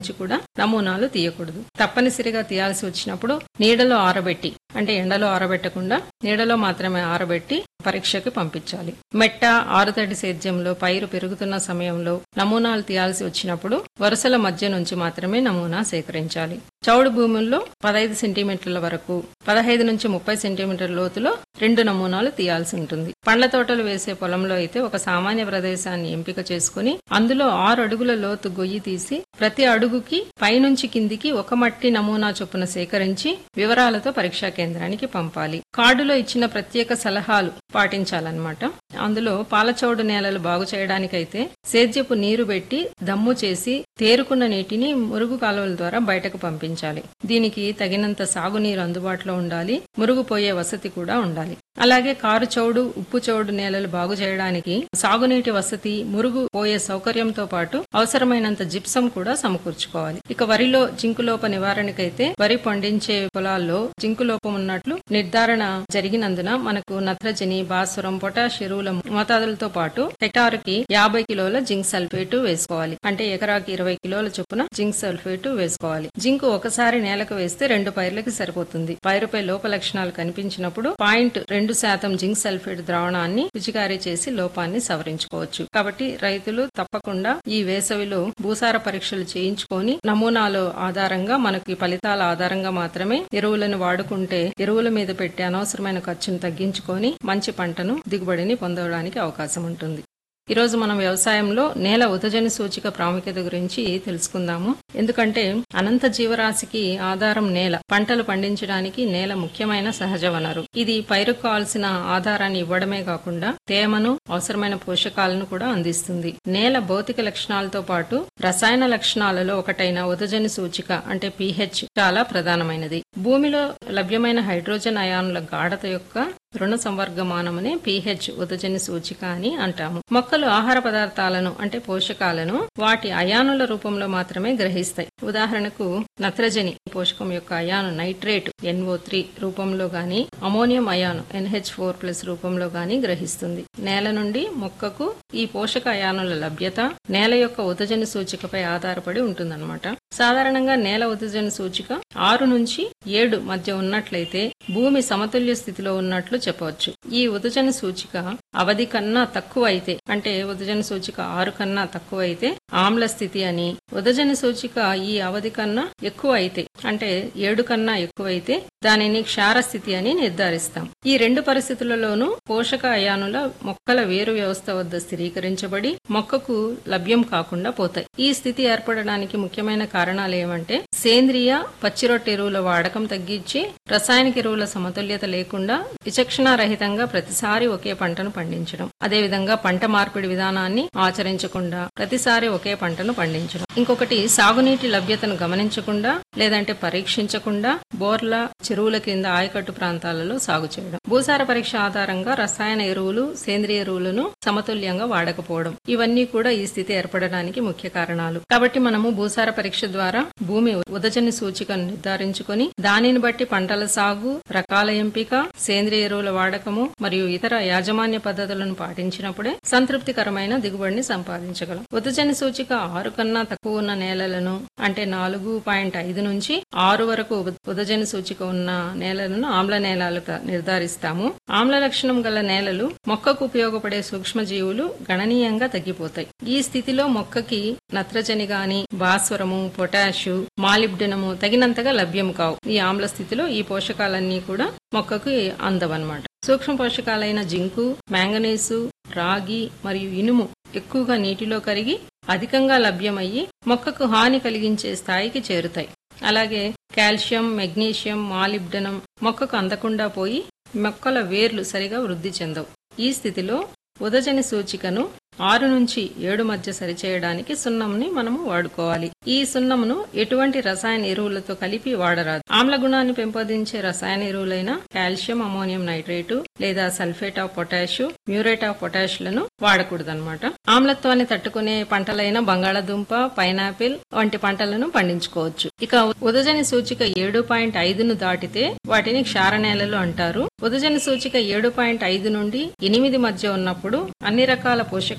నుంచి కూడా నమూనాలు తీయకూడదు తప్పనిసరిగా తీయాల్సి వచ్చినప్పుడు నీడలో ఆరబెట్టి అంటే ఎండలో ఆరబెట్టకుండా నీడలో మాత్రమే ఆరబెట్టి పరీక్షకి పంపించాలి మెట్ట ఆరుతడి సేద్యంలో పైరు పెరుగుతున్న సమయంలో నమూనాలు తీయాల్సి వచ్చినప్పుడు వరుసల మధ్య నుంచి మాత్రమే నమూనా సేకరించాలి చౌడు భూముల్లో పదహైదు సెంటీమీటర్ల వరకు పదహైదు నుంచి ముప్పై సెంటీమీటర్ల లోతులో రెండు నమూనాలు తీయాల్సి ఉంటుంది పండ్ల తోటలు వేసే పొలంలో అయితే ఒక సామాన్య ప్రదేశాన్ని ఎంపిక చేసుకుని అందులో ఆరు అడుగుల లోతు గొయ్యి తీసి ప్రతి అడుగుకి పైనుంచి కిందికి ఒక మట్టి నమూనా చొప్పున సేకరించి వివరాలతో పరీక్షా కేంద్రానికి పంపాలి కార్డులో ఇచ్చిన ప్రత్యేక సలహాలు పాటించాలన్నమాట అందులో పాలచౌడు నేలలు బాగు చేయడానికైతే సేద్యపు నీరు పెట్టి దమ్ము చేసి తేరుకున్న నీటిని మురుగు కాలువల ద్వారా బయటకు పంపించాలి దీనికి తగినంత సాగునీరు అందుబాటులో ఉండాలి మురుగుపోయే వసతి కూడా ఉండాలి అలాగే కారు చౌడు ఉప్పు చౌడు నేలలు బాగు చేయడానికి సాగునీటి వసతి మురుగు పోయే సౌకర్యంతో పాటు అవసరమైనంత జిప్సం కూడా సమకూర్చుకోవాలి ఇక వరిలో జింకు లోప నివారణకైతే వరి పండించే పొలాల్లో జింకు లోపం ఉన్నట్లు నిర్ధారణ జరిగినందున మనకు నత్రజని భాస్వరం పొటాష్ ఎరువుల మోతాదులతో పాటు హెక్టారుకి యాభై కిలోల జింక్ సల్ఫేట్ వేసుకోవాలి అంటే ఎకరాకి ఇరవై కిలోల చొప్పున జింక్ సల్ఫేట్ వేసుకోవాలి జింక్ ఒకసారి నేలకు వేస్తే రెండు పైర్లకి సరిపోతుంది పైరుపై లోప లక్షణాలు కనిపించినప్పుడు పాయింట్ రెండు శాతం జింక్ సల్ఫేట్ ద్రావణాన్ని పిచికారీ చేసి లోపాన్ని సవరించుకోవచ్చు కాబట్టి రైతులు తప్పకుండా ఈ వేసవిలో భూసార పరీక్షలు చేయించుకొని నమూనాల ఆధారంగా మనకి ఫలితాల ఆధారంగా మాత్రమే ఎరువులను వాడుకుంటే ఎరువుల మీద పెట్టే అనవసరమైన ఖర్చును తగ్గించుకొని మంచి పంటను దిగుబడిని పొందడానికి అవకాశం ఉంటుంది ఈ రోజు మనం వ్యవసాయంలో నేల ఉదజని సూచిక ప్రాముఖ్యత గురించి తెలుసుకుందాము ఎందుకంటే అనంత జీవరాశికి ఆధారం నేల పంటలు పండించడానికి నేల ముఖ్యమైన సహజ వనరు ఇది పైరుకు కావాల్సిన ఆధారాన్ని ఇవ్వడమే కాకుండా తేమను అవసరమైన పోషకాలను కూడా అందిస్తుంది నేల భౌతిక లక్షణాలతో పాటు రసాయన లక్షణాలలో ఒకటైన ఉదజని సూచిక అంటే పీహెచ్ చాలా ప్రధానమైనది భూమిలో లభ్యమైన హైడ్రోజన్ అయానుల గాఢత యొక్క రుణ సంవర్గమానమనే పీహెచ్ ఉదజని సూచిక అని అంటాము మొక్కలు ఆహార పదార్థాలను అంటే పోషకాలను వాటి అయానుల రూపంలో మాత్రమే గ్రహిస్తాయి ఉదాహరణకు నత్రజని పోషకం యొక్క అయాను నైట్రేట్ ఎన్ఓ త్రీ రూపంలో గాని ammonium ion N H four plus రూపంలో గాని గ్రహిస్తుంది నేల నుండి మొక్కకు ఈ పోషక అయానుల లభ్యత నేల యొక్క ఉదజని సూచికపై ఆధారపడి ఉంటుందన్నమాట సాధారణంగా నేల ఉదజని సూచిక ఆరు నుంచి ఏడు మధ్య ఉన్నట్లయితే భూమి సమతుల్య స్థితిలో ఉన్నట్లు చెప్పవచ్చు ఈ ఉదజన సూచిక అవధి కన్నా తక్కువ అయితే అంటే ఉదజన సూచిక ఆరు కన్నా తక్కువ అయితే ఆమ్ల స్థితి అని ఉదజన సూచిక ఈ అవధి కన్నా ఎక్కువ అయితే అంటే ఏడు కన్నా ఎక్కువైతే దానిని క్షార స్థితి అని నిర్ధారిస్తాం ఈ రెండు పరిస్థితులలోనూ పోషక అయానుల మొక్కల వేరు వ్యవస్థ వద్ద స్థిరీకరించబడి మొక్కకు లభ్యం కాకుండా పోతాయి ఈ స్థితి ఏర్పడడానికి ముఖ్యమైన కారణాలు ఏమంటే సేంద్రియ పచ్చిరొట్టె ఎరువుల వాడకం తగ్గించి రసాయనిక ఎరువుల సమతుల్యత లేకుండా విచక్షణారహితంగా ప్రతిసారి ఒకే పంటను పండించడం అదేవిధంగా పంట మార్పిడి విధానాన్ని ఆచరించకుండా ప్రతిసారి ఒకే పంటను పండించడం ఇంకొకటి సాగునీటి లభ్యతను గమనించకుండా లేదంటే పరీక్షించకుండా బోర్ల చెరువుల కింద ఆయకట్టు ప్రాంతాలలో సాగు చేయడం భూసార పరీక్ష ఆధారంగా రసాయన ఎరువులు సేంద్రియ ఎరువులను సమతుల్యంగా వాడకపోవడం ఇవన్నీ కూడా ఈ స్థితి ఏర్పడడానికి ముఖ్య కారణాలు కాబట్టి మనము భూసార పరీక్ష ద్వారా భూమి ఉదజని సూచికను నిర్ధారించుకొని దానిని బట్టి పంటల సాగు రకాల ఎంపిక సేంద్రియ ఎరువుల వాడకము మరియు ఇతర యాజమాన్య పద్ధతులను పాటించినప్పుడే సంతృప్తికరమైన దిగుబడిని సంపాదించగలం ఉదజని సూచిక ఆరు కన్నా తక్కువ ఉన్న నేలలను అంటే నాలుగు పాయింట్ ఐదు నుంచి ఆరు వరకు ఉదజని సూచిక ఉన్న నేలలను ఆమ్ల నేలలుగా నిర్ధారిస్తాము ఆమ్ల లక్షణం గల నేలలు మొక్కకు ఉపయోగపడే సూక్ష్మజీవులు గణనీయంగా తగ్గిపోతాయి ఈ స్థితిలో మొక్కకి నత్రజని గాని భాస్వరము పొటాషు మాలిబ్డనము తగినంతగా లభ్యం కావు ఈ ఆమ్ల స్థితిలో ఈ పోషకాలన్నీ కూడా మొక్కకు అందవన్నమాట సూక్ష్మ పోషకాలైన జింకు మ్యాంగనీసు రాగి మరియు ఇనుము ఎక్కువగా నీటిలో కరిగి అధికంగా లభ్యమయ్యి మొక్కకు హాని కలిగించే స్థాయికి చేరుతాయి అలాగే కాల్షియం మెగ్నీషియం మాలిబ్డనం మొక్కకు అందకుండా పోయి మొక్కల వేర్లు సరిగా వృద్ధి చెందవు ఈ స్థితిలో ఉదజని సూచికను ఆరు నుంచి ఏడు మధ్య సరిచేయడానికి సున్నంని మనము వాడుకోవాలి ఈ సున్నమును ఎటువంటి రసాయన ఎరువులతో కలిపి వాడరాదు ఆమ్ల గుణాన్ని పెంపొందించే రసాయన ఎరువులైన కాల్షియం అమోనియం నైట్రేటు లేదా sulphate of potash muriate of potash లను వాడకూడదన్నమాట ఆమ్లత్వాన్ని తట్టుకునే పంటలైన బంగాళాదుంప పైనాపిల్ వంటి పంటలను పండించుకోవచ్చు ఇక ఉదజని సూచిక ఏడు పాయింట్ ఐదును దాటితే వాటిని క్షార నేలలు అంటారు ఉదజని సూచిక ఏడు పాయింట్ ఐదు నుండి ఎనిమిది మధ్య ఉన్నప్పుడు అన్ని రకాల పోషక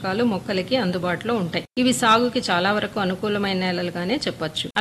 పోషకాలు మొక్కలకి అందుబాటులో ఉంటాయి ఇవి సాగుకి చాలా వరకు అనుకూలమైన నేలలుగానే చెప్పొచ్చు